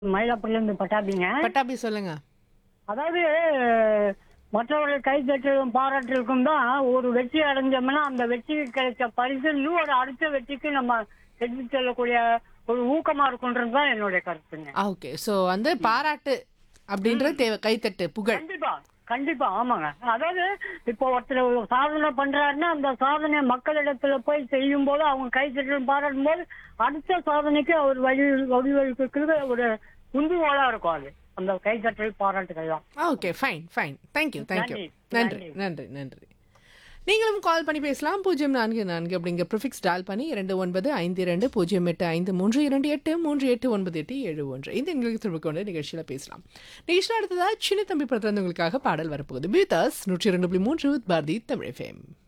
மயிலாப்பூர்லேருந்து பட்டாபிங்க பட்டாபி சொல்லுங்க அதாவது மற்றவர்கள் கை தட்டலும் பாராட்டலுக்கும் தான் ஒரு வெற்றி அடைஞ்சோம்னா அந்த வெற்றிக்கு கிடைச்ச பரிசு இன்னும் ஒரு அடுத்த வெற்றிக்கு நம்ம எடுத்து செல்லக்கூடிய ஒரு ஊக்கமா இருக்குன்றது தான் என்னுடைய கருத்துங்க ஓகே ஸோ வந்து பாராட்டு அப்படின்றது தேவை கைத்தட்டு புகழ் கண்டிப்பா கண்டிப்பா ஆமாங்க அதாவது இப்போ ஒருத்தர் ஒரு சாதனை பண்றாருன்னா அந்த சாதனை மக்களிடத்துல போய் செய்யும் போது அவங்க கை தட்டலும் பாராட்டும் போது அடுத்த சாதனைக்கு அவர் வழி வழிவகுக்கிறது ஒரு உந்துகோலா இருக்கும் அது அந்த கைத்தட்டல் பாராட்டுகள் தான் okay fine fine thank you thank you நன்றி, நன்றி நன்றி நன்றி நீங்களும் கால் பண்ணி பேசலாம் பூஜ்ஜியம் நான்கு நான்கு அப்படிங்கிற ப்ரிஃபிக்ஸ் டால் பண்ணி இரண்டு ஒன்பது ஐந்து இரண்டு பூஜ்ஜியம் எட்டு ஐந்து மூன்று இரண்டு எட்டு மூன்று எட்டு ஒன்பது எட்டு ஏழு ஒன்று இந்த எங்களுக்கு திரும்ப கொண்டு நிகழ்ச்சியில் பேசலாம் நிகழ்ச்சியில் அடுத்ததாக சின்ன தம்பி படத்தில் உங்களுக்காக பாடல் வரப்போகுது பீதாஸ் நூற்றி இரண்டு புள்ளி மூன்று பாரதி தமிழ் ஃபேம்